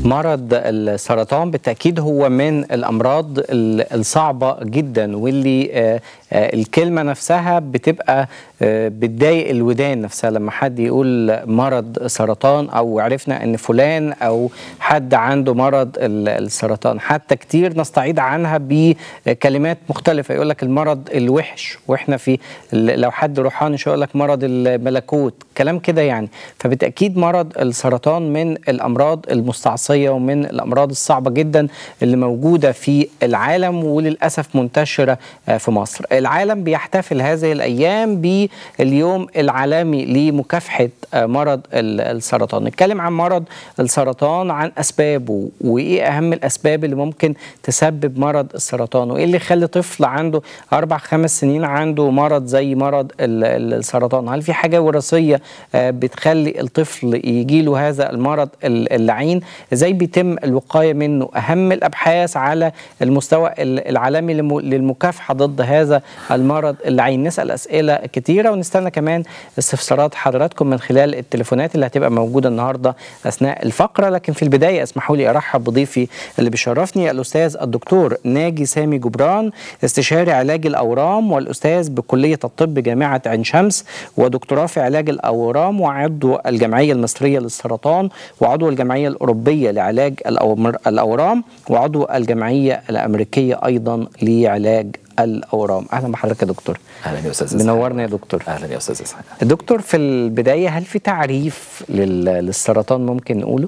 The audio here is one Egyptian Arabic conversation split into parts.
مرض السرطان بالتأكيد هو من الأمراض الصعبة جدا واللي الكلمة نفسها بتبقى بتضايق الودان نفسها لما حد يقول مرض سرطان أو عرفنا أن فلان أو حد عنده مرض السرطان حتى كتير نستعيد عنها بكلمات مختلفة يقول لك المرض الوحش وإحنا في لو حد روحاني شو يقول لك مرض الملكوت كلام كده يعني فبالتأكيد مرض السرطان من الأمراض المستعصية ومن الأمراض الصعبة جدا اللي موجودة في العالم وللأسف منتشرة في مصر العالم بيحتفل هذه الأيام باليوم العالمي لمكافحة مرض السرطان نتكلم عن مرض السرطان عن أسبابه وإيه أهم الأسباب اللي ممكن تسبب مرض السرطان وإيه اللي يخلي طفل عنده أربع خمس سنين عنده مرض زي مرض السرطان هل في حاجة وراثية بتخلي الطفل يجي له هذا المرض اللعين ازاي بيتم الوقاية منه أهم الأبحاث على المستوى العالمي للمكافحة ضد هذا المرض اللعين نسأل أسئلة كتيرة ونستنى كمان استفسارات حضراتكم من خلال التليفونات اللي هتبقى موجودة النهاردة أثناء الفقرة لكن في البداية اسمحوا لي أرحب بضيفي اللي بيشرفني الأستاذ الدكتور ناجي سامي جبران استشاري علاج الأورام والأستاذ بكلية الطب جامعة عين شمس ودكتوراه في علاج الأورام وعضو الجمعية المصرية للسرطان وعضو الجمعية الأوروبية لعلاج الأورام وعضو الجمعية الأمريكية أيضا لعلاج الاورام اهلا بحضرتك يا دكتور اهلا يا استاذ اسحاق منورنا يا دكتور اهلا يا استاذ اسحاق دكتور في البدايه هل في تعريف للسرطان ممكن نقوله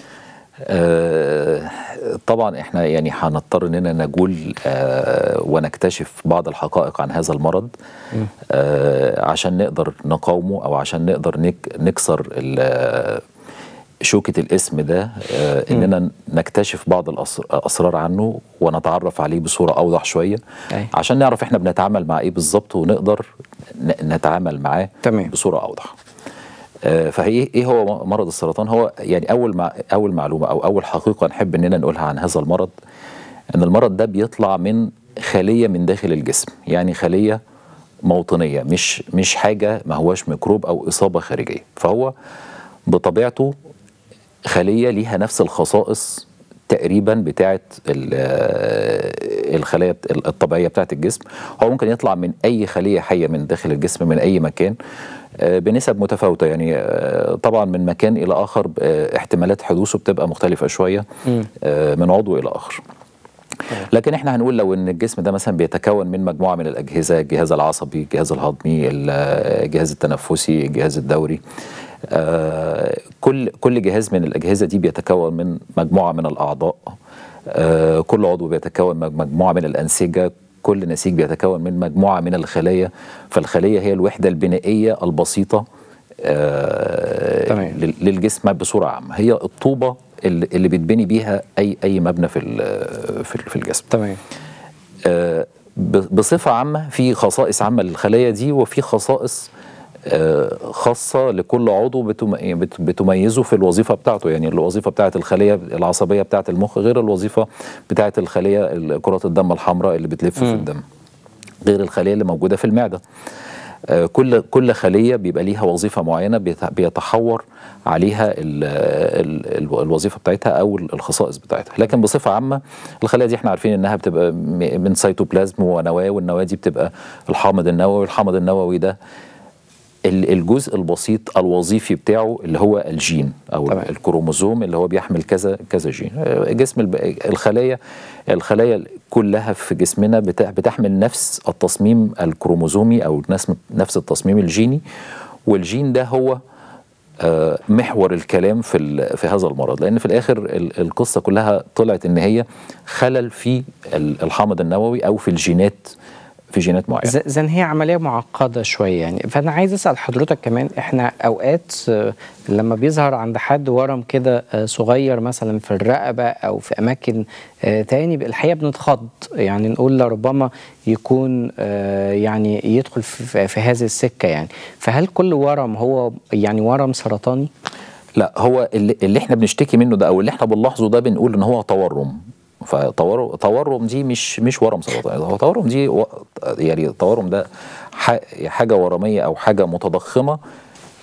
آه طبعا احنا يعني هنضطر اننا نقول آه ونكتشف بعض الحقائق عن هذا المرض آه عشان نقدر نقاومه او عشان نقدر نك نكسر شوكة الاسم ده آه اننا نكتشف بعض الاسرار عنه ونتعرف عليه بصورة اوضح شوية أي. عشان نعرف احنا بنتعامل مع ايه بالظبط ونقدر نتعامل معاه تمام. بصورة اوضح آه فهي ايه هو مرض السرطان هو يعني اول مع اول معلومة او اول حقيقة نحب اننا نقولها عن هذا المرض ان المرض ده بيطلع من خلية من داخل الجسم يعني خلية موطنية مش مش حاجة ما هواش ميكروب او اصابة خارجية فهو بطبيعته خليه ليها نفس الخصائص تقريبا بتاعه الخلايا الطبيعيه بتاعه الجسم هو ممكن يطلع من اي خليه حيه من داخل الجسم من اي مكان بنسب متفاوته يعني طبعا من مكان الى اخر احتمالات حدوثه بتبقى مختلفه شويه من عضو الى اخر لكن احنا هنقول لو ان الجسم ده مثلا بيتكون من مجموعه من الاجهزه الجهاز العصبي الجهاز الهضمي الجهاز التنفسي الجهاز الدوري آه كل كل جهاز من الاجهزه دي بيتكون من مجموعه من الاعضاء آه كل عضو بيتكون من مجموعه من الانسجه كل نسيج بيتكون من مجموعه من الخلايا فالخليه هي الوحده البنائيه البسيطه آه للجسم بصوره عامه هي الطوبه اللي, اللي بتبني بيها اي اي مبنى في في الجسم تمام بصفه عامه في خصائص عامه للخلايا دي وفي خصائص خاصة لكل عضو بتميزه في الوظيفة بتاعته يعني الوظيفة بتاعة الخلية العصبية بتاعة المخ غير الوظيفة بتاعة الخلية كرات الدم الحمراء اللي بتلف م. في الدم غير الخلية اللي موجودة في المعدة كل كل خلية بيبقى ليها وظيفة معينة بيتحور عليها ال ال الوظيفة بتاعتها أو الخصائص بتاعتها لكن بصفة عامة الخلايا دي احنا عارفين إنها بتبقى من سيتوبلازم ونواة والنواة دي بتبقى الحامض النووي والحامض النووي ده الجزء البسيط الوظيفي بتاعه اللي هو الجين او طبعا. الكروموزوم اللي هو بيحمل كذا كذا جين جسم الخلايا الخلايا كلها في جسمنا بتحمل نفس التصميم الكروموزومي او نفس التصميم الجيني والجين ده هو محور الكلام في في هذا المرض لان في الاخر القصه كلها طلعت ان هي خلل في الحامض النووي او في الجينات في جينات معينه زين هي عمليه معقده شويه يعني فانا عايز اسال حضرتك كمان احنا اوقات لما بيظهر عند حد ورم كده صغير مثلا في الرقبه او في اماكن تاني الحقيقه بنتخض يعني نقول لربما يكون يعني يدخل في, في هذه السكه يعني فهل كل ورم هو يعني ورم سرطاني؟ لا هو اللي, اللي احنا بنشتكي منه ده او اللي احنا بنلاحظه ده بنقول ان هو تورم فتورم دي مش مش ورم سرطاني هو تورم دي و... يعني التورم ده حاجه ورميه او حاجه متضخمه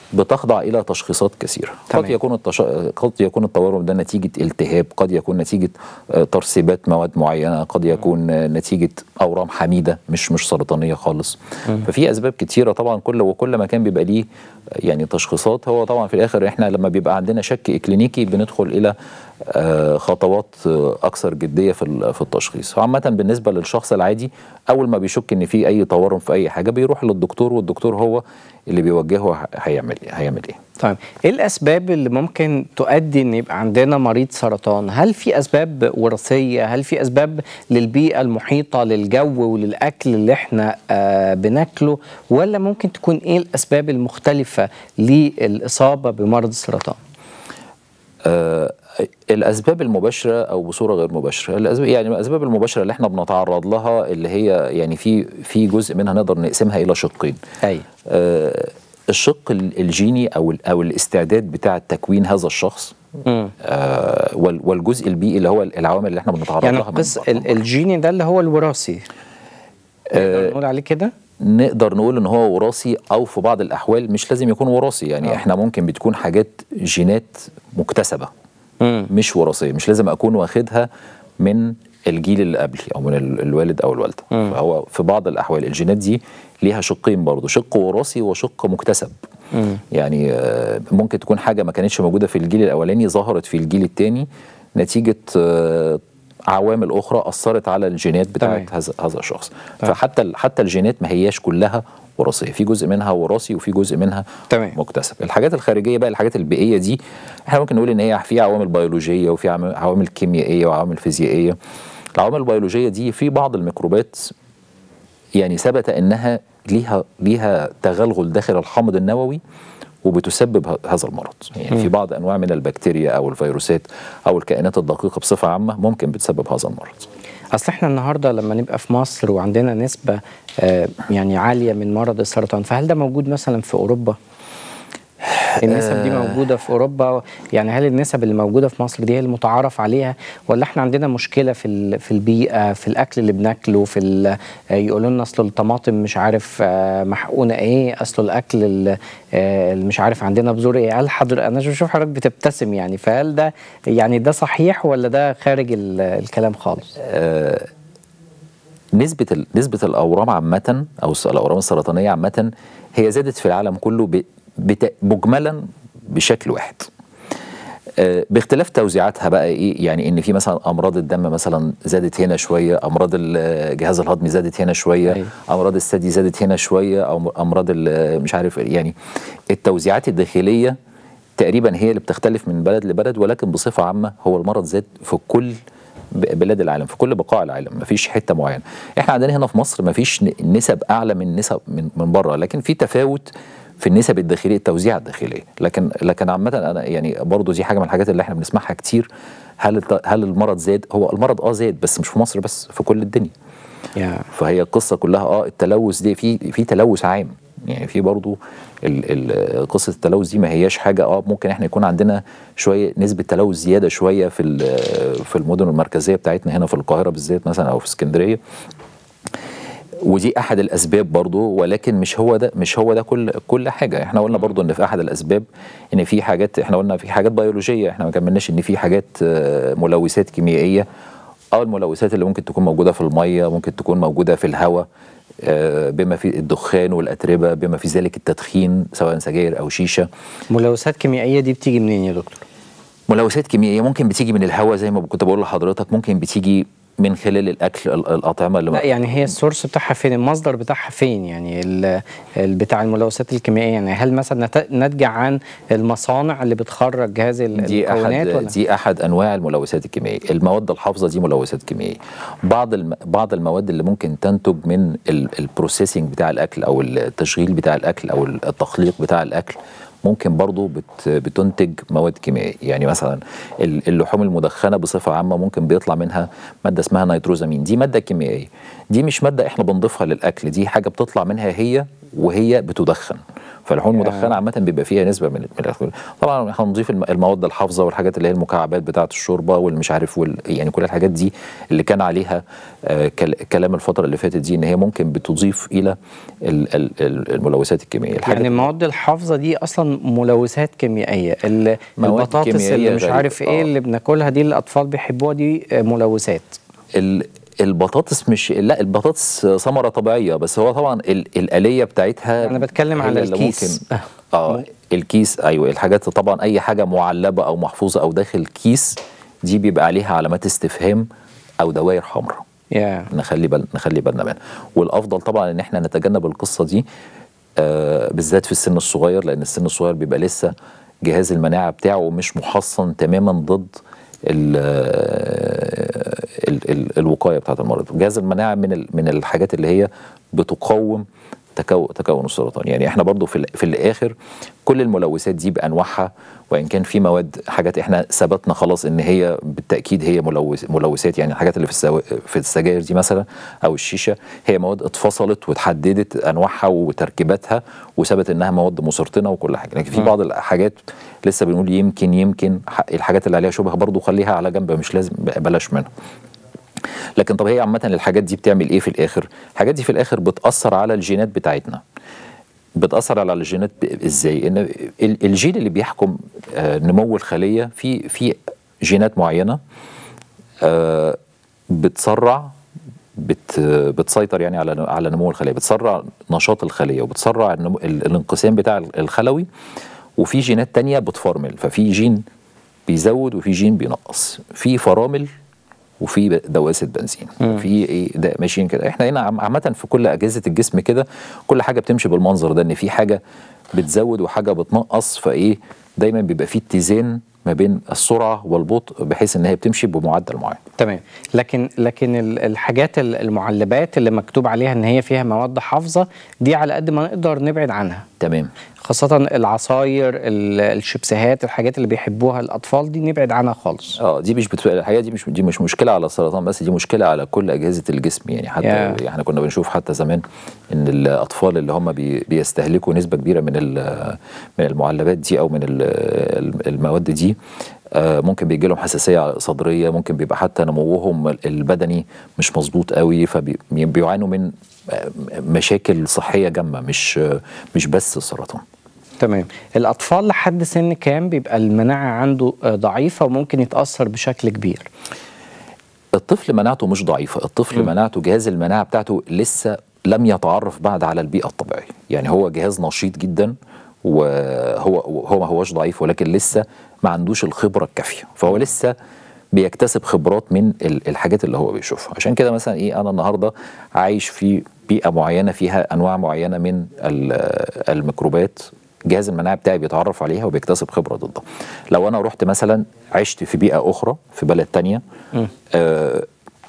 بتخضع الى تشخيصات كثيره تمام. قد يكون التش... قد يكون التورم ده نتيجه التهاب قد يكون نتيجه آه، ترسيبات مواد معينه قد يكون آه، نتيجه اورام حميده مش مش سرطانيه خالص ففي اسباب كتيره طبعا كل وكل مكان بيبقى ليه آه، يعني تشخيصات هو طبعا في الاخر احنا لما بيبقى عندنا شك اكلينيكي بندخل الى آه، خطوات آه، اكثر جديه في ال- في التشخيص وعامه بالنسبه للشخص العادي اول ما بيشك ان في اي تورم في اي حاجه بيروح للدكتور والدكتور هو اللي بيوجهه ه- هيعمل هيعمل ايه طيب ايه الاسباب اللي ممكن تؤدي ان يبقى عندنا مريض سرطان هل في اسباب وراثيه هل في اسباب للبيئه المحيطه للجو وللاكل اللي احنا آه بناكله ولا ممكن تكون ايه الاسباب المختلفه للاصابه بمرض السرطان آه، الاسباب المباشره او بصوره غير مباشره الاسباب يعني الاسباب المباشره اللي احنا بنتعرض لها اللي هي يعني في في جزء منها نقدر نقسمها الى شقين ايوه آه، الشق ال- الجيني او ال- او الاستعداد بتاع تكوين هذا الشخص مم. آه، وال- والجزء البيئي اللي هو العوامل اللي احنا بنتعرض يعني لها من قص بره. ال- الجيني ده اللي هو الوراثي نقدر نقول عليه كده نقدر نقول ان هو وراثي او في بعض الاحوال مش لازم يكون وراثي يعني آه. احنا ممكن بتكون حاجات جينات مكتسبه مم. مش وراثيه مش لازم اكون واخدها من الجيل اللي قبلي او من ال- الوالد او الوالده مم. فهو في بعض الاحوال الجينات دي ليها شقين برضه شق وراثي وشق مكتسب مم. يعني آه، ممكن تكون حاجه ما كانتش موجوده في الجيل الاولاني ظهرت في الجيل الثاني نتيجه آه، عوامل اخرى اثرت على الجينات بتاعت تمام. هذا هذا الشخص تمام. فحتى ال- حتى الجينات ما هياش كلها وراثيه في جزء منها وراثي وفي جزء منها تمام. مكتسب الحاجات الخارجيه بقى الحاجات البيئيه دي احنا ممكن نقول ان هي في عوامل بيولوجيه وفي عوامل- عوامل كيميائيه وعوامل فيزيائيه العوامل البيولوجيه دي في بعض الميكروبات يعني ثبت انها ليها ليها تغلغل داخل الحامض النووي وبتسبب ه- هذا المرض يعني في بعض انواع من البكتيريا او الفيروسات او الكائنات الدقيقه بصفه عامه ممكن بتسبب هذا المرض اصل احنا النهارده لما نبقى في مصر وعندنا نسبه آه، يعني عاليه من مرض السرطان فهل ده موجود مثلا في اوروبا؟ النسب دي موجوده في اوروبا يعني هل النسب اللي موجوده في مصر دي هي المتعارف عليها ولا احنا عندنا مشكله في ال- في البيئه في الاكل اللي بناكله في ال- آه، يقولوا لنا اصل الطماطم مش عارف آه، محقونه ايه اصل الاكل ال- آه، اللي مش عارف عندنا بذور ايه هل حضر انا بشوف حضرتك بتبتسم يعني فهل ده يعني ده صحيح ولا ده خارج ال- الكلام خالص؟ نسبة ال- نسبة الأورام عامة أو الس- الأورام السرطانية عامة هي زادت في العالم كله ب- بت- مجملا بشكل واحد. آه، باختلاف توزيعاتها بقى ايه يعني ان في مثلا امراض الدم مثلا زادت هنا شويه امراض الجهاز الهضمي زادت هنا شويه أيوة. امراض الثدي زادت هنا شويه او امراض ال- مش عارف يعني التوزيعات الداخليه تقريبا هي اللي بتختلف من بلد لبلد ولكن بصفه عامه هو المرض زاد في كل ب- بلاد العالم في كل بقاع العالم مفيش حته معينه احنا عندنا هنا في مصر مفيش ن- نسب اعلى من نسب من, من بره لكن في تفاوت في النسب الداخليه التوزيع الداخليه لكن لكن عامه انا يعني برضو دي حاجه من الحاجات اللي احنا بنسمعها كتير هل الت- هل المرض زاد هو المرض اه زاد بس مش في مصر بس في كل الدنيا يا فهي القصه كلها اه التلوث دي في في تلوث عام يعني في برضو ال- ال- قصه التلوث دي ما هياش حاجه اه ممكن احنا يكون عندنا شويه نسبه تلوث زياده شويه في ال- في المدن المركزيه بتاعتنا هنا في القاهره بالذات مثلا او في اسكندريه ودي احد الاسباب برضو ولكن مش هو ده مش هو ده كل كل حاجه احنا قلنا برضو ان في احد الاسباب ان في حاجات احنا قلنا في حاجات بيولوجيه احنا ما كملناش ان في حاجات آه، ملوثات كيميائيه او الملوثات اللي ممكن تكون موجوده في الميه ممكن تكون موجوده في الهواء آه، بما في الدخان والاتربه بما في ذلك التدخين سواء سجاير او شيشه ملوثات كيميائيه دي بتيجي منين يا دكتور؟ ملوثات كيميائيه ممكن بتيجي من الهواء زي ما كنت بقول لحضرتك ممكن بتيجي من خلال الاكل ال- الاطعمه اللي لا يعني هي السورس بتاعها فين المصدر بتاعها فين يعني ال- ال- بتاع الملوثات الكيميائيه يعني هل مثلا نت- ناتجه عن المصانع اللي بتخرج هذه ال- دي المكونات احد ولا دي احد انواع الملوثات الكيميائيه المواد الحافظه دي ملوثات كيميائيه بعض الم... بعض المواد اللي ممكن تنتج من البروسيسنج بتاع الاكل او التشغيل بتاع الاكل او التخليق بتاع الاكل ممكن برضو بت... بتنتج مواد كيميائيه يعني مثلا ال- اللحوم المدخنه بصفه عامه ممكن بيطلع منها ماده اسمها نيتروزامين دي ماده كيميائيه دي مش ماده احنا بنضيفها للاكل دي حاجه بتطلع منها هي وهي بتدخن فاللحوم يا. المدخنه عامه بيبقى فيها نسبه من من الألكول. طبعا هنضيف الم- المواد الحافظه والحاجات اللي هي المكعبات بتاعه الشوربه والمش عارف وال يعني كل الحاجات دي اللي كان عليها آه كل- كلام الفتره اللي فاتت دي ان هي ممكن بتضيف الى ال- ال- ال- الملوثات الكيميائيه الحاجات يعني المواد الحافظه دي اصلا ملوثات كيميائيه ال- مواد البطاطس كيميائية اللي مش غريبة. عارف ايه آه. اللي بناكلها دي اللي الاطفال بيحبوها دي آه، ملوثات ال- البطاطس مش لا البطاطس ثمره طبيعيه بس هو طبعا ال- الاليه بتاعتها أنا بتكلم هي على اللي الكيس. ممكن اه الكيس ايوه الحاجات طبعا اي حاجه معلبه او محفوظه او داخل كيس دي بيبقى عليها علامات استفهام او دوائر حمراء يا نخلي بال نخلي بالنا منها والافضل طبعا ان احنا نتجنب القصه دي آه بالذات في السن الصغير لان السن الصغير بيبقى لسه جهاز المناعه بتاعه مش محصن تماما ضد ال ال ال الوقايه بتاعه المرض جهاز المناعه من ال من الحاجات اللي هي بتقاوم تكون تكون السرطان يعني احنا برضو في, ال- في الاخر كل الملوثات دي بانواعها وان كان في مواد حاجات احنا ثبتنا خلاص ان هي بالتاكيد هي ملوث ملوثات يعني الحاجات اللي في السو... في السجاير دي مثلا او الشيشه هي مواد اتفصلت وتحددت انواعها وتركيباتها وثبت انها مواد مسرطنه وكل حاجه لكن في بعض الحاجات لسه بنقول يمكن يمكن ح- الحاجات اللي عليها شبهه برضو خليها على جنب مش لازم بلاش منها لكن طب هي عامه الحاجات دي بتعمل ايه في الاخر الحاجات دي في الاخر بتاثر على الجينات بتاعتنا بتاثر على الجينات ب- ازاي ان ال- الجين اللي بيحكم آه، نمو الخليه في في جينات معينه آه، بتسرع بت بتسيطر يعني على على نمو الخليه بتسرع نشاط الخليه وبتسرع النمو ال- الانقسام بتاع الخلوي وفي جينات تانية بتفرمل ففي جين بيزود وفي جين بينقص في فرامل وفي ب- دواسه بنزين في ايه ده ماشيين كده احنا هنا عم- عامه في كل اجهزه الجسم كده كل حاجه بتمشي بالمنظر ده ان في حاجه بتزود وحاجه بتنقص فايه دايما بيبقى في اتزان ما بين السرعه والبطء بحيث ان هي بتمشي بمعدل معين تمام لكن لكن ال- الحاجات ال- المعلبات اللي مكتوب عليها ان هي فيها مواد حافظه دي على قد ما نقدر نبعد عنها تمام خاصة العصاير ال- الشيبسيهات الحاجات اللي بيحبوها الأطفال دي نبعد عنها خالص اه دي مش بتبقى الحقيقه دي مش دي مش مشكله على السرطان بس دي مشكله على كل اجهزه الجسم يعني حتى يا. احنا كنا بنشوف حتى زمان ان الاطفال اللي هم بي بيستهلكوا نسبه كبيره من ال- من المعلبات دي او من ال- المواد دي آه، ممكن بيجي لهم حساسيه صدريه ممكن بيبقى حتى نموهم البدني مش مظبوط قوي فبيعانوا من آه، مشاكل صحيه جامه مش آه، مش بس السرطان تمام الأطفال لحد سن كام بيبقى المناعة عنده آه، ضعيفة وممكن يتأثر بشكل كبير الطفل مناعته مش ضعيفة الطفل مناعته جهاز المناعة بتاعته لسه لم يتعرف بعد على البيئة الطبيعية يعني هو جهاز نشيط جدا وهو هو ما هوش ضعيف ولكن لسه ما عندوش الخبرة الكافية فهو لسه بيكتسب خبرات من ال- الحاجات اللي هو بيشوفها عشان كده مثلا ايه انا النهارده عايش في بيئة معينة فيها انواع معينة من ال- الميكروبات جهاز المناعه بتاعي بيتعرف عليها وبيكتسب خبره ضدها لو انا رحت مثلا عشت في بيئه اخرى في بلد تانية آه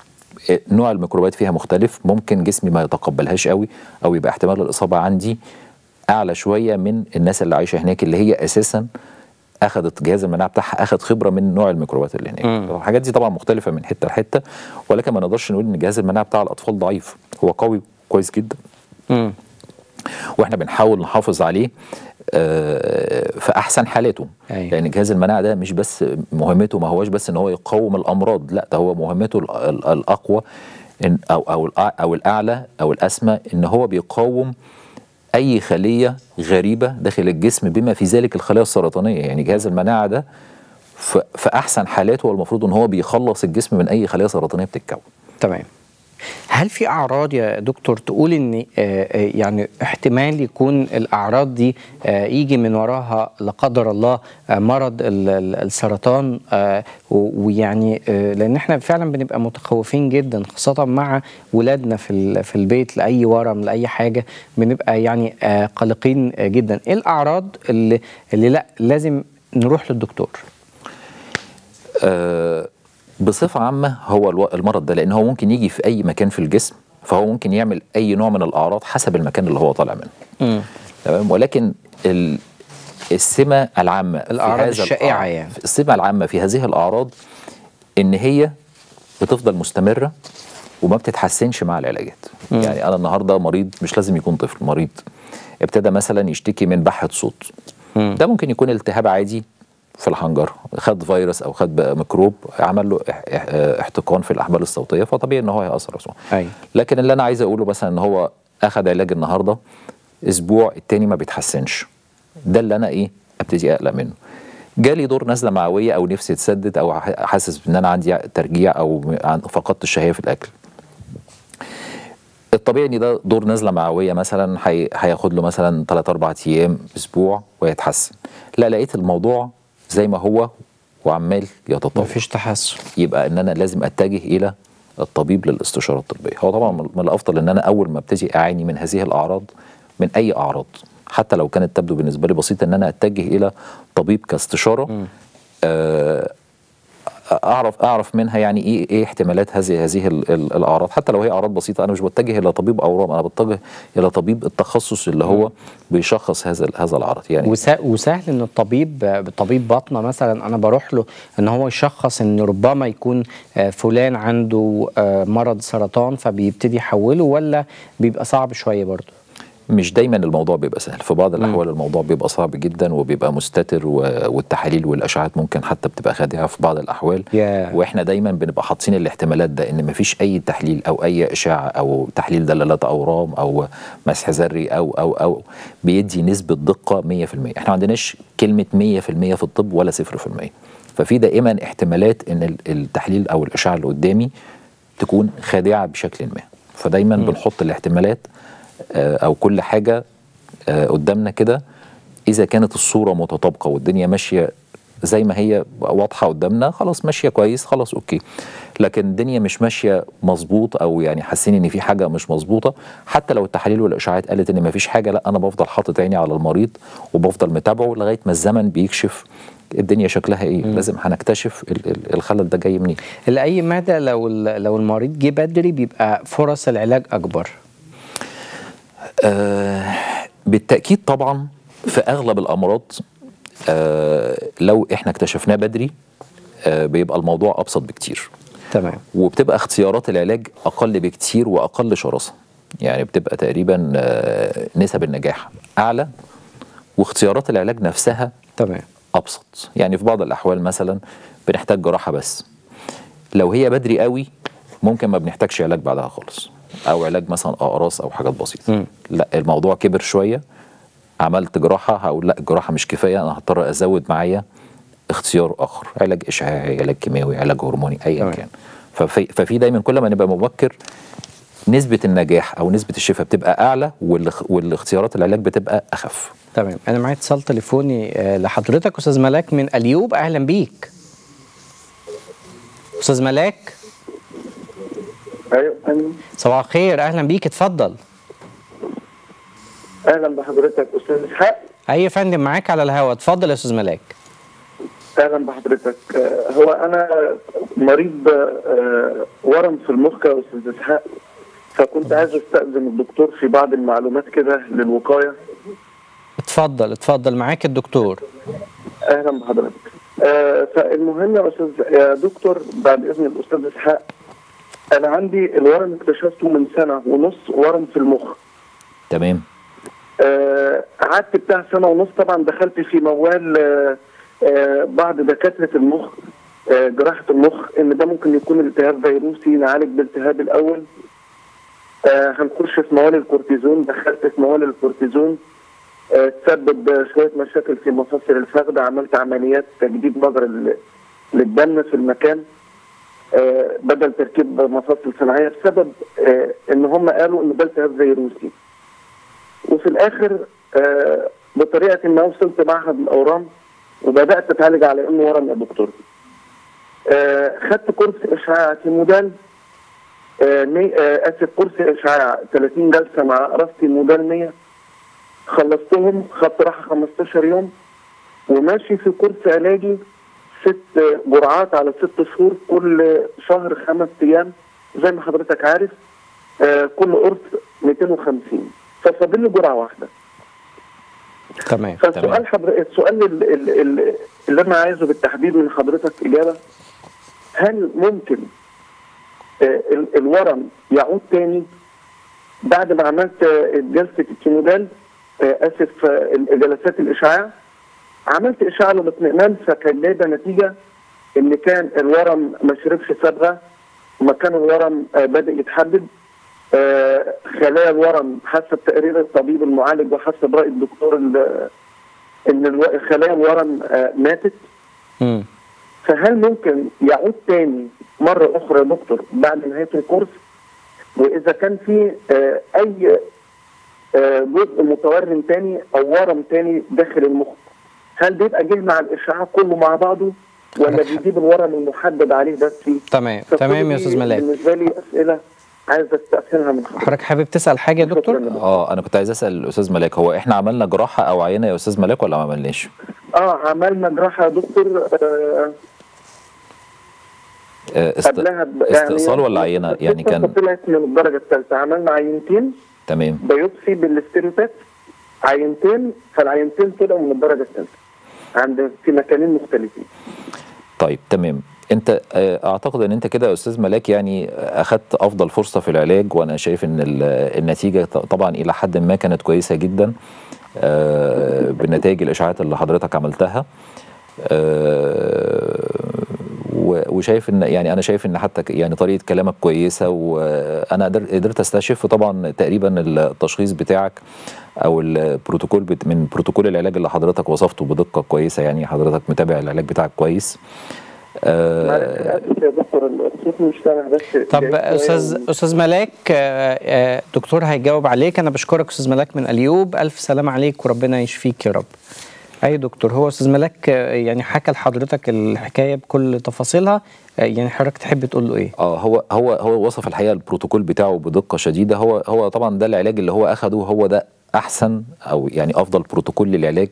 نوع الميكروبات فيها مختلف ممكن جسمي ما يتقبلهاش قوي او يبقى احتمال الاصابه عندي اعلى شويه من الناس اللي عايشه هناك اللي هي اساسا اخذت جهاز المناعه بتاعها اخذ خبره من نوع الميكروبات اللي هناك الحاجات دي طبعا مختلفه من حته لحته ولكن ما نقدرش نقول ان جهاز المناعه بتاع الاطفال ضعيف هو قوي كويس جدا مم. واحنا بنحاول نحافظ عليه آه، في احسن حالاته أيوة. لان جهاز المناعه ده مش بس مهمته ما هوش بس ان هو يقاوم الامراض لا ده هو مهمته ال- ال- الاقوى إن او او الأع- او الاعلى او الاسمى ان هو بيقاوم اي خليه غريبه داخل الجسم بما في ذلك الخلايا السرطانيه يعني جهاز المناعه ده في في احسن حالاته هو المفروض ان هو بيخلص الجسم من اي خلايا سرطانيه بتتكون تمام هل في اعراض يا دكتور تقول ان آه، آه، يعني احتمال يكون الاعراض دي آه، يجي من وراها لا قدر الله آه، مرض ال- ال- السرطان آه، و- ويعني آه، لان احنا فعلا بنبقى متخوفين جدا خاصه مع ولادنا في ال- في البيت لاي ورم لاي حاجه بنبقى يعني آه، قلقين آه، جدا ايه الاعراض اللي اللي لا لازم نروح للدكتور آه، بصفة عامة هو الو- المرض ده لأن هو ممكن يجي في أي مكان في الجسم فهو ممكن يعمل أي نوع من الأعراض حسب المكان اللي هو طالع منه تمام ولكن ال- السمة العامة في الأعراض هذا الشائعة الأع- يعني. السمة العامة في هذه الأعراض إن هي بتفضل مستمرة وما بتتحسنش مع العلاجات يعني انا النهارده مريض مش لازم يكون طفل مريض ابتدى مثلا يشتكي من بحه صوت ده ممكن يكون التهاب عادي في الحنجره خد فيروس او خد بقى ميكروب عمل له اح- اح- احتقان في الاحبال الصوتيه فطبيعي ان هو هياثر على الصوت أيوة. لكن اللي انا عايز اقوله مثلا ان هو اخد علاج النهارده اسبوع التاني ما بيتحسنش ده اللي انا ايه ابتدي اقلق منه جالي دور نزله معويه او نفسي تسدد او ح- حاسس ان انا عندي ترجيع او عن- فقدت الشهيه في الاكل الطبيعي ان ده دور نزله معويه مثلا هي- هياخد له مثلا 3 4 ايام اسبوع ويتحسن لا لقيت الموضوع زي ما هو وعمال يتطور مفيش تحسن يبقى ان انا لازم اتجه الى الطبيب للاستشاره الطبيه هو طبعا من الافضل ان انا اول ما ابتدي اعاني من هذه الاعراض من اي اعراض حتى لو كانت تبدو بالنسبه لي بسيطه ان انا اتجه الى طبيب كاستشاره آه، اعرف اعرف منها يعني ايه ايه احتمالات هذه هذه ال- ال- الاعراض حتى لو هي اعراض بسيطه انا مش بتجه الى طبيب اورام انا بتجه الى طبيب التخصص اللي هو بيشخص هذا ال- هذا العرض يعني وسا- وسهل ان الطبيب طبيب باطنه مثلا انا بروح له ان هو يشخص ان ربما يكون آه، فلان عنده آه، مرض سرطان فبيبتدي يحوله ولا بيبقى صعب شويه برضه مش دايما الموضوع بيبقى سهل في بعض الاحوال الموضوع بيبقى صعب جدا وبيبقى مستتر و- والتحاليل والاشعاعات ممكن حتى بتبقى خادعه في بعض الاحوال ياه. واحنا دايما بنبقى حاطين الاحتمالات ده ان مفيش اي تحليل او اي اشعه او تحليل دلالات اورام او مسح ذري او او او بيدي نسبه دقه 100% احنا ما عندناش كلمه 100% في الطب ولا 0% ففي دائما احتمالات ان ال- التحليل او الاشعه اللي قدامي تكون خادعه بشكل ما فدايما بنحط الاحتمالات آه، او كل حاجه آه، قدامنا كده اذا كانت الصوره متطابقه والدنيا ماشيه زي ما هي واضحه قدامنا خلاص ماشيه كويس خلاص اوكي لكن الدنيا مش ماشيه مظبوط او يعني حاسين ان في حاجه مش مظبوطه حتى لو التحاليل والاشعاعات قالت ان ما فيش حاجه لا انا بفضل حاطط عيني على المريض وبفضل متابعه لغايه ما الزمن بيكشف الدنيا شكلها ايه لازم هنكتشف ال- ال- الخلل ده جاي منين لاي مدى لو ال- لو المريض جه بدري بيبقى فرص العلاج اكبر آه بالتأكيد طبعا في أغلب الأمراض آه لو إحنا اكتشفناه بدري آه بيبقى الموضوع أبسط بكتير تمام وبتبقى اختيارات العلاج أقل بكتير وأقل شراسة يعني بتبقى تقريبا آه نسب النجاح أعلى واختيارات العلاج نفسها تمام ابسط يعني في بعض الاحوال مثلا بنحتاج جراحه بس لو هي بدري قوي ممكن ما بنحتاجش علاج بعدها خالص او علاج مثلا اقراص او حاجات بسيطه مم. لا الموضوع كبر شويه عملت جراحه هقول لا الجراحه مش كفايه انا هضطر ازود معايا اختيار اخر علاج اشعاعي علاج كيماوي علاج هرموني ايا تمام. كان ففي, ففي دايما كل ما نبقى مبكر نسبه النجاح او نسبه الشفاء بتبقى اعلى والاخ- والاختيارات العلاج بتبقى اخف تمام انا معايا اتصال تليفوني آه، لحضرتك استاذ ملاك من اليوب اهلا بيك استاذ ملاك ايوه أهلاً. صباح الخير اهلا بيك اتفضل اهلا بحضرتك استاذ اسحاق اي يا فندم معاك على الهواء اتفضل يا استاذ ملاك اهلا بحضرتك آه، هو انا مريض آه، ورم في المخ يا استاذ اسحاق فكنت عايز استاذن الدكتور في بعض المعلومات كده للوقايه اتفضل اتفضل معاك الدكتور اهلا بحضرتك آه، فالمهم يا استاذ يا دكتور بعد اذن الاستاذ اسحاق انا عندي الورم اكتشفته من سنه ونص ورم في المخ تمام آه، قعدت بتاع سنه ونص طبعا دخلت في موال آه، آه، بعض دكاتره المخ آه، جراحه المخ ان ده ممكن يكون التهاب فيروسي نعالج بالالتهاب الاول آه، هنخش في موال الكورتيزون دخلت في موال الكورتيزون آه، تسبب شويه مشاكل في مفاصل الفخذ عملت عمليات تجديد مجرى ال- للدم في المكان آه، بدل تركيب مفاصل صناعيه بسبب آه، ان هم قالوا ان ده التهاب فيروسي وفي الاخر آه بطريقه ما وصلت معهد الاورام وبدات اتعالج على انه ورم يا دكتور. آه خدت كورس اشعاع كيمودال آه مي- آه اسف كورس اشعاع 30 جلسه مع راستي مودال 100 خلصتهم خدت راحه 15 يوم وماشي في كورس علاجي ست جرعات على ست شهور كل شهر خمس ايام زي ما حضرتك عارف آه كل قرص 250 ففاضل لي جرعه واحده تمام فالسؤال حضر... السؤال ال- ال- ال- اللي انا عايزه بالتحديد من حضرتك اجابه هل ممكن آه، ال- الورم يعود تاني بعد ما عملت آه، جلسه الكيمودال آه، اسف آه، جلسات الاشعاع عملت اشعاع للاطمئنان فكان جايبه نتيجه ان كان الورم ما شربش صبغه ومكان الورم آه، بدا يتحدد آه، خلايا الورم حسب تقرير الطبيب المعالج وحسب راي الدكتور ال- ان الو- خلايا الورم آه، ماتت مم. فهل ممكن يعود تاني مرة أخرى يا دكتور بعد نهاية الكورس وإذا كان في آه، أي آه، جزء متورم تاني أو ورم تاني داخل المخ هل بيبقى جه مع الإشعاع كله مع بعضه ولا بيجيب الورم المحدد عليه بس فيه؟ تمام فكل تمام يا دي استاذ ملاك بالنسبة لي أسئلة عايز أستأثرها من حضرتك حضرتك حابب تسال حاجه يا دكتور شكراً. اه انا كنت عايز اسال الاستاذ ملاك هو احنا عملنا جراحه او عينه يا استاذ ملاك ولا ما عملناش؟ اه عملنا جراحة يا دكتور آه آه، است... قبلها ب- استئصال ولا عينه يعني كان طلعت من الدرجة الثالثة عملنا عينتين تمام بيوبسي بالاستيروتات عينتين فالعينتين طلعوا من الدرجه الثالثه عند في مكانين مختلفين طيب تمام انت آه، اعتقد ان انت كده يا استاذ ملاك يعني اخذت افضل فرصه في العلاج وانا شايف ان ال- النتيجه ط- طبعا الى حد ما كانت كويسه جدا آه، بالنتائج الاشاعات اللي حضرتك عملتها آه، و- وشايف ان يعني انا شايف ان حتى ك- يعني طريقه كلامك كويسه وانا قدر- قدرت استشف طبعا تقريبا التشخيص بتاعك او البروتوكول بت من بروتوكول العلاج اللي حضرتك وصفته بدقه كويسه يعني حضرتك متابع العلاج بتاعك كويس معلش آه أنا آسف يا دكتور الصوت مش سامع بس طب بعيد شوية استاذ و- استاذ ملاك آه، آه، دكتور هيجاوب عليك انا بشكرك استاذ ملاك من اليوب الف سلام عليك وربنا يشفيك يا رب اي دكتور هو استاذ ملاك آه، يعني حكى لحضرتك الحكايه بكل تفاصيلها آه، يعني حضرتك تحب تقول له ايه اه هو هو هو وصف الحقيقه البروتوكول بتاعه بدقه شديده هو هو طبعا ده العلاج اللي هو اخده هو ده احسن او يعني افضل بروتوكول للعلاج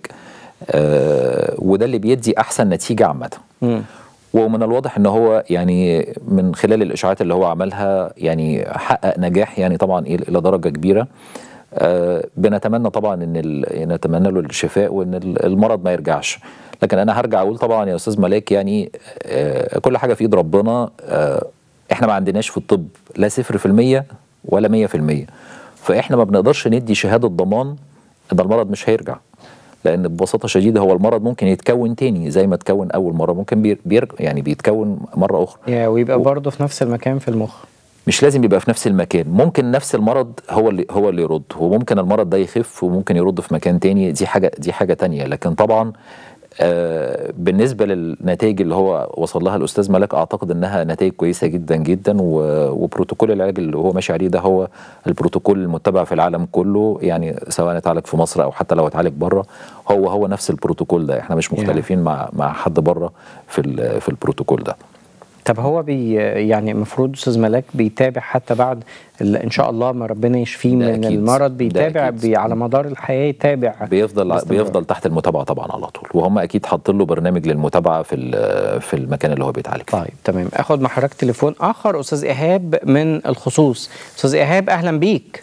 آه وده اللي بيدي احسن نتيجه عامه مم. ومن الواضح ان هو يعني من خلال الاشاعات اللي هو عملها يعني حقق نجاح يعني طبعا الى إلى درجه كبيره آه بنتمنى طبعا ان ال- نتمنى له الشفاء وان ال- المرض ما يرجعش لكن انا هرجع اقول طبعا يا استاذ ملاك يعني آه كل حاجه في ايد ربنا آه احنا ما عندناش في الطب لا صفر في المية ولا مية في المية فاحنا ما بنقدرش ندي شهاده ضمان ان المرض مش هيرجع لان ببساطه شديده هو المرض ممكن يتكون تاني زي ما اتكون اول مره ممكن بير بيرجع يعني بيتكون مره اخرى يا ويبقى برضه في نفس المكان في المخ مش لازم يبقى في نفس المكان ممكن نفس المرض هو اللي هو اللي يرد وممكن المرض ده يخف وممكن يرد في مكان تاني دي حاجه دي حاجه تانية لكن طبعا آه بالنسبه للنتائج اللي هو وصل لها الاستاذ ملاك اعتقد انها نتائج كويسه جدا جدا و- وبروتوكول العلاج اللي هو ماشي عليه ده هو البروتوكول المتبع في العالم كله يعني سواء اتعالج في مصر او حتى لو اتعالج بره هو هو نفس البروتوكول ده احنا مش مختلفين مع مع حد بره في ال- في البروتوكول ده طب هو بي يعني المفروض استاذ ملاك بيتابع حتى بعد ال- ان شاء الله ما ربنا يشفيه ده من أكيد. المرض ده بيتابع أكيد. بي على مدار الحياه يتابع بيفضل باستمرار. بيفضل تحت المتابعه طبعا على طول وهم اكيد حاطين له برنامج للمتابعه في ال- في المكان اللي هو بيتعالج فيه طيب تمام اخد مع حضرتك تليفون اخر استاذ ايهاب من الخصوص استاذ ايهاب اهلا بيك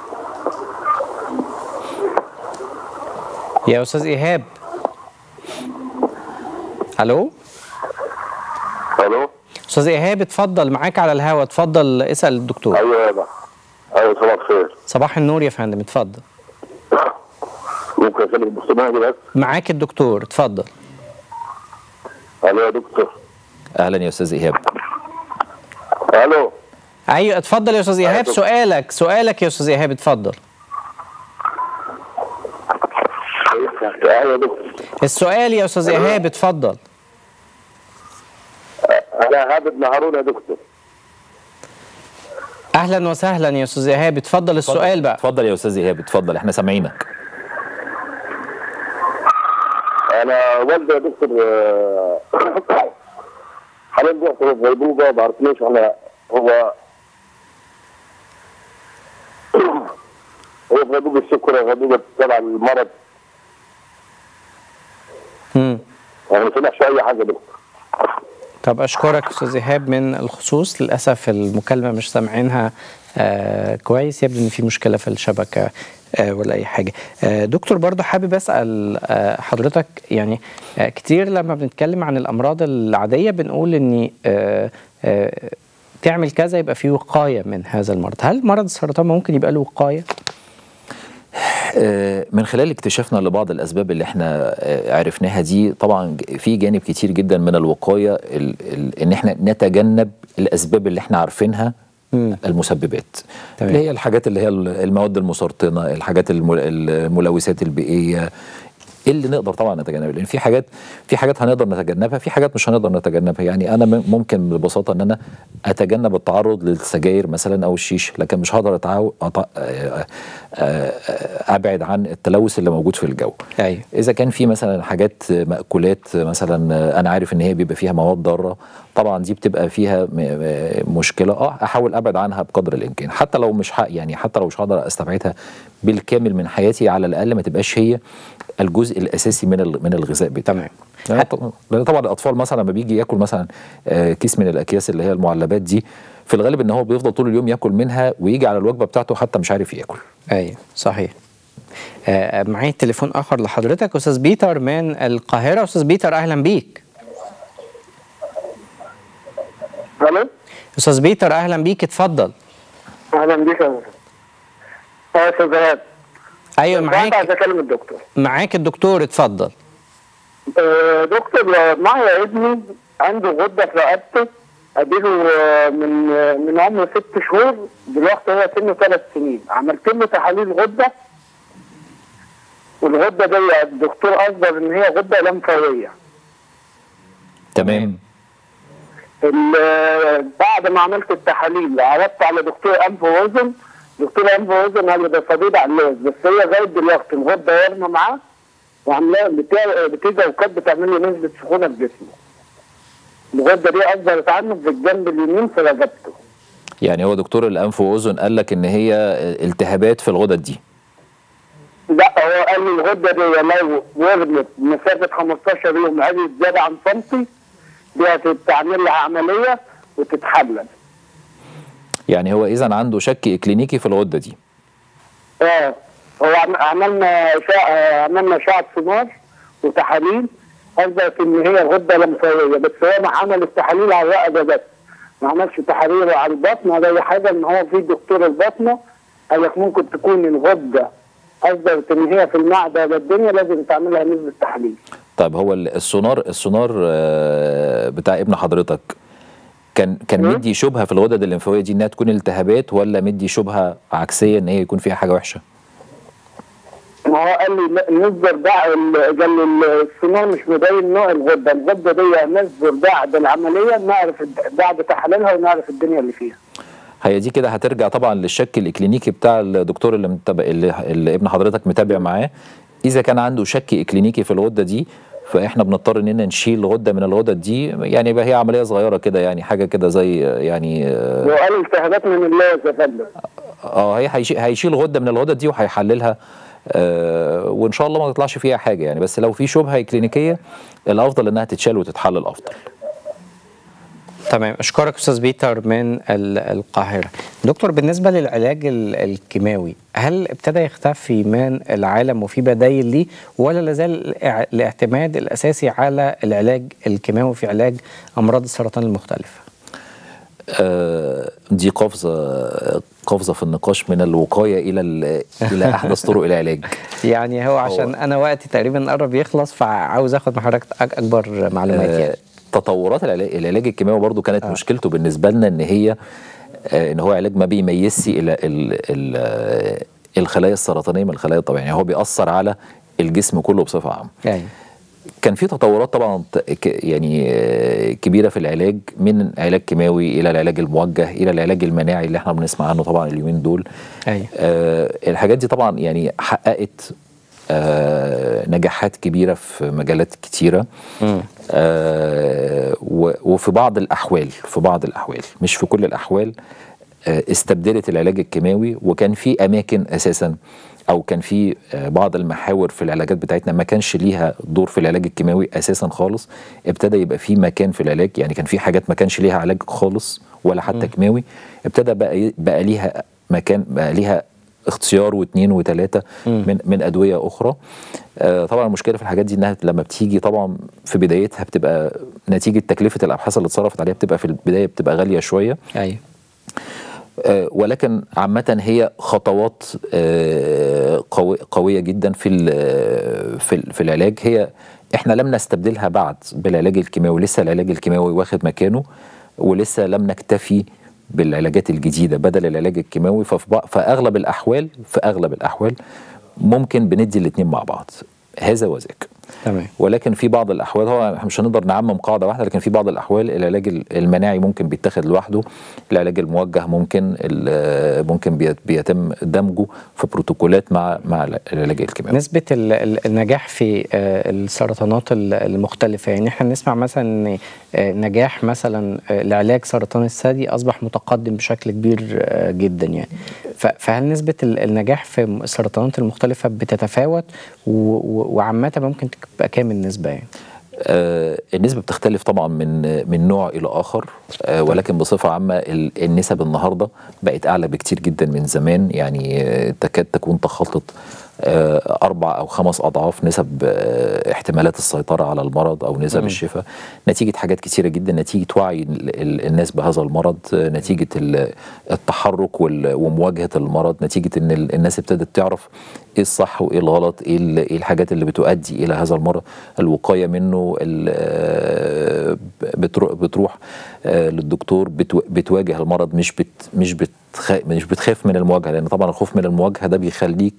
يا استاذ ايهاب الو الو استاذ ايهاب اتفضل معاك على الهوا اتفضل اسال الدكتور ايوه يا بقى ايوه صباح الخير صباح النور يا فندم اتفضل ممكن اكلم الدكتور مهدي بس معاك الدكتور اتفضل الو يا دكتور اهلا يا استاذ ايهاب الو ايوه اتفضل يا استاذ ايهاب دكتور. سؤالك سؤالك يا استاذ ايهاب اتفضل ايوه يا دكتور السؤال يا استاذ ايهاب اتفضل انا هاب ابن هارون يا دكتور اهلا وسهلا يا استاذ ايهاب اتفضل السؤال بقى اتفضل يا استاذ ايهاب اتفضل احنا سامعينك انا والدي يا دكتور آه، حاليا بيحصل في غيبوبه ما عرفناش احنا هو هو في غيبوبه السكر غيبوبه تبع المرض مم. يعني ما سمعش اي حاجه يا دكتور طب اشكرك استاذ ايهاب من الخصوص للاسف المكالمه مش سامعينها آه كويس يبدو ان في مشكله في الشبكه آه ولا اي حاجه آه دكتور برضو حابب اسال آه حضرتك يعني آه كتير لما بنتكلم عن الامراض العاديه بنقول ان آه آه تعمل كذا يبقى في وقايه من هذا المرض هل مرض السرطان ممكن يبقى له وقايه آه، من خلال اكتشافنا لبعض الاسباب اللي احنا آه، عرفناها دي طبعا ج- في جانب كتير جدا من الوقايه ال- ال- ان احنا نتجنب الاسباب اللي احنا عارفينها مم. المسببات تمام. اللي هي الحاجات اللي هي ال- المواد المسرطنه الحاجات المل- الملوثات البيئيه اللي نقدر طبعا نتجنبها لان في حاجات في حاجات هنقدر نتجنبها في حاجات مش هنقدر نتجنبها يعني انا م- ممكن ببساطه ان انا اتجنب التعرض للسجاير مثلا او الشيشه لكن مش هقدر أتعو... أط... آه، آه، آه، ابعد عن التلوث اللي موجود في الجو ايوه اذا كان في مثلا حاجات مأكولات مثلا انا عارف ان هي بيبقى فيها مواد ضاره طبعا دي بتبقى فيها م- م- مشكله اه احاول ابعد عنها بقدر الامكان حتى لو مش حق يعني حتى لو مش هقدر استبعدها بالكامل من حياتي على الاقل ما تبقاش هي الجزء الاساسي من ال- من الغذاء بتاعي تمام لأن طبعا- لأن طبعا الاطفال مثلا لما بيجي ياكل مثلا آه، كيس من الاكياس اللي هي المعلبات دي في الغالب ان هو بيفضل طول اليوم ياكل منها ويجي على الوجبه بتاعته حتى مش عارف ياكل ايوه صحيح آه معايا تليفون اخر لحضرتك استاذ بيتر من القاهره استاذ بيتر اهلا بيك الو استاذ بيتر اهلا بيك اتفضل اهلا بيك يا أستاذ. اه استاذ زهاد ايوه كنت عايز معاك اكلم الدكتور معاك الدكتور اتفضل آه، دكتور آه، معايا ابني عنده غده في رقبته اديله آه، من آه، من عمر ست شهور دلوقتي هو سنه ثلاث سنين عملت له تحاليل غده والغده دي الدكتور اصدر ان هي غده لمفاويه تمام ال- آه، بعد ما عملت التحاليل عرضت على دكتور انف واذن دكتور انف واذن قال لي ده صديد علاج بس هي لغايه دلوقتي الغده وارمه معاه وعاملاه بتا- بتيجي اوقات بتعمل له نسبه سخونه في جسمه. الغده دي اصدرت عنه في الجنب اليمين في رقبته. يعني هو دكتور الانف واذن قال لك ان هي التهابات في الغدد دي لا هو قال لي الغده دي لو ورمت مسافه 15 يوم عادي زياده عن سنتي دي هتتعمل لها عمليه وتتحلل. يعني هو اذا عنده شك اكلينيكي في الغده دي اه هو عم- عملنا اشعه عملنا اشعه سونار وتحاليل اثبت ان هي غده لمفاويه بس هو ما عمل التحاليل على الرقبه بس ما عملش تحاليل على البطن ولا اي حاجه ان هو في دكتور البطنه قال لك ممكن تكون الغده اثبتت ان هي في المعده ولا الدنيا لازم تعملها نسبه تحليل طيب هو ال- السونار السونار آه، بتاع ابن حضرتك كان كان مم. مدي شبهه في الغدد الليمفاويه دي انها تكون التهابات ولا مدي شبهه عكسيه ان هي يكون فيها حاجه وحشه ما هو قال لي لا، نصدر بعد ال- قال لي السونار مش مبين نوع الغده، الغده دي نصدر بعد العمليه نعرف الد- بعد تحليلها ونعرف الدنيا اللي فيها. هي دي كده هترجع طبعا للشك الاكلينيكي بتاع الدكتور اللي متابع اللي, اللي ابن حضرتك متابع معاه اذا كان عنده شك اكلينيكي في الغده دي فاحنا بنضطر اننا نشيل غده من الغدد دي يعني يبقى هي عمليه صغيره كده يعني حاجه كده زي يعني اه وقال التهابات من اللوز يا فندم. آه، هي هيشيل, هيشيل غده من الغدد دي وهيحللها آه وان شاء الله ما تطلعش فيها حاجه يعني بس لو في شبهه كلينيكيه الافضل انها تتشال وتتحلل افضل تمام اشكرك استاذ بيتر من ال- القاهره دكتور بالنسبه للعلاج ال- الكيماوي هل ابتدى يختفي من العالم وفي بدايل ليه ولا لازال الإع- الاعتماد الاساسي على العلاج الكيماوي في علاج امراض السرطان المختلفه آه، دي قفزه قفزه في النقاش من الوقايه الى ال- الى احدث طرق العلاج يعني هو عشان انا وقتي تقريبا قرب يخلص فعاوز اخد من حضرتك أك- اكبر معلومات آه، يعني تطورات العلاج, العلاج الكيماوي برضو كانت آه. مشكلته بالنسبه لنا ان هي آه، ان هو علاج ما بيميزش الى ال ال آه، الخلايا السرطانيه من الخلايا الطبيعيه يعني هو بيأثر على الجسم كله بصفه عامه يعني كان في تطورات طبعا ت- ك- يعني آه، كبيره في العلاج من علاج كيماوي الى العلاج الموجه الى العلاج المناعي اللي احنا بنسمع عنه طبعا اليومين دول ايوه آه الحاجات دي طبعا يعني حققت آه نجاحات كبيره في مجالات كتيره مم. آه و- وفي بعض الاحوال في بعض الاحوال مش في كل الاحوال آه استبدلت العلاج الكيماوي وكان في اماكن اساسا او كان في آه بعض المحاور في العلاجات بتاعتنا ما كانش ليها دور في العلاج الكيماوي اساسا خالص ابتدى يبقى في مكان في العلاج يعني كان في حاجات ما كانش ليها علاج خالص ولا حتى كيماوي ابتدى بقى ي- بقى ليها مكان بقى ليها اختيار واثنين وثلاثه من من ادويه اخرى آه، طبعا المشكله في الحاجات دي انها لما بتيجي طبعا في بدايتها بتبقى نتيجه تكلفه الابحاث اللي اتصرفت عليها بتبقى في البدايه بتبقى غاليه شويه ايوه آه، ولكن عامة هي خطوات آه، قوي- قوية جدا في ال- في ال- في العلاج هي احنا لم نستبدلها بعد بالعلاج الكيماوي لسه العلاج الكيماوي واخد مكانه ولسه لم نكتفي بالعلاجات الجديدة بدل العلاج الكيماوي ففي بع- فأغلب الأحوال في أغلب الأحوال ممكن بندي الاتنين مع بعض هذا وذاك تمام ولكن في بعض الاحوال هو إحنا مش هنقدر نعمم قاعده واحده لكن في بعض الاحوال العلاج ال- المناعي ممكن بيتاخد لوحده العلاج الموجه ممكن ال- ممكن بيت- بيتم دمجه في بروتوكولات مع مع العلاج الكيماوي نسبة ال- ال- النجاح في آه، السرطانات ال- المختلفة يعني احنا نسمع مثلا ان آه، نجاح مثلا آه، لعلاج سرطان الثدي اصبح متقدم بشكل كبير آه، جدا يعني ف- فهل نسبة ال- النجاح في السرطانات المختلفة بتتفاوت و- و- وعامة ممكن تبقى كام النسبة يعني؟ آه، النسبة بتختلف طبعا من من نوع إلى آخر آه، ولكن بصفة عامة ال- النسب النهاردة بقت أعلى بكتير جدا من زمان يعني آه، تكاد تكون تخطط آه، أربع أو خمس أضعاف نسب آه، احتمالات السيطرة على المرض أو نسب الشفاء نتيجة حاجات كتيرة جدا نتيجة وعي ال- ال- الناس بهذا المرض آه، نتيجة ال- التحرك وال- ومواجهة المرض نتيجة أن ال- الناس ابتدت تعرف ايه الصح وايه الغلط ايه ال- إيه الحاجات اللي بتؤدي الى هذا المرض الوقايه منه ال- آه، بترو- بتروح آه، للدكتور بتو- بتواجه المرض مش بت مش بتخ مش بتخاف من المواجهه لان طبعا الخوف من المواجهه ده بيخليك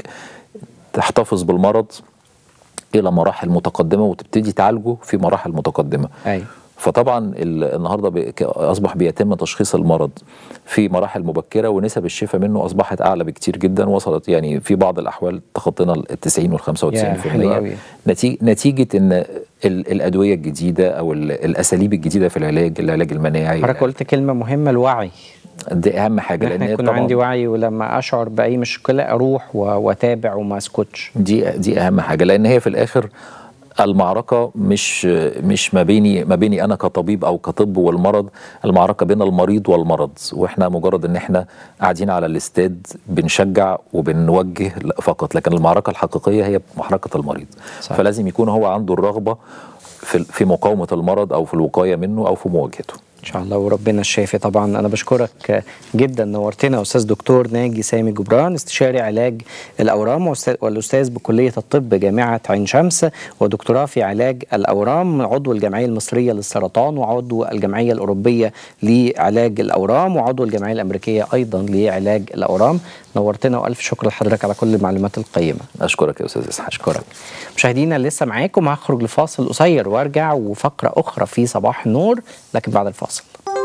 تحتفظ بالمرض الى مراحل متقدمه وتبتدي تعالجه في مراحل متقدمه ايوه فطبعا ال- النهارده بي- ك- اصبح بيتم تشخيص المرض في مراحل مبكره ونسب الشفاء منه اصبحت اعلى بكتير جدا وصلت يعني في بعض الاحوال تخطينا ال 90 وال 95% يا حلو أوي. نتيجه نتيجه ان ال- الادويه الجديده او ال- الاساليب الجديده في العلاج العلاج المناعي حضرتك قلت كلمة مهمة الوعي دي اهم حاجه ان لان احنا يكون طبعاً- عندي وعي ولما اشعر باي مشكلة اروح و- واتابع وما اسكتش دي دي اهم حاجه لان هي في الاخر المعركة مش مش ما بيني ما بيني انا كطبيب او كطب والمرض المعركة بين المريض والمرض واحنا مجرد ان احنا قاعدين على الاستاد بنشجع وبنوجه لا فقط لكن المعركة الحقيقية هي معركة المريض صح. فلازم يكون هو عنده الرغبة في في مقاومة المرض او في الوقاية منه او في مواجهته ان شاء الله وربنا الشافي طبعا انا بشكرك جدا نورتنا استاذ دكتور ناجي سامي جبران استشاري علاج الاورام وأستاذ- والاستاذ بكليه الطب جامعه عين شمس ودكتوراه في علاج الاورام عضو الجمعيه المصريه للسرطان وعضو الجمعيه الاوروبيه لعلاج الاورام وعضو الجمعيه الامريكيه ايضا لعلاج الاورام نورتنا والف شكر لحضرتك على كل المعلومات القيمه اشكرك يا استاذ اسحاق اشكرك مشاهدينا لسه معاكم هخرج لفاصل قصير وارجع وفقره اخرى في صباح النور لكن بعد الفاصل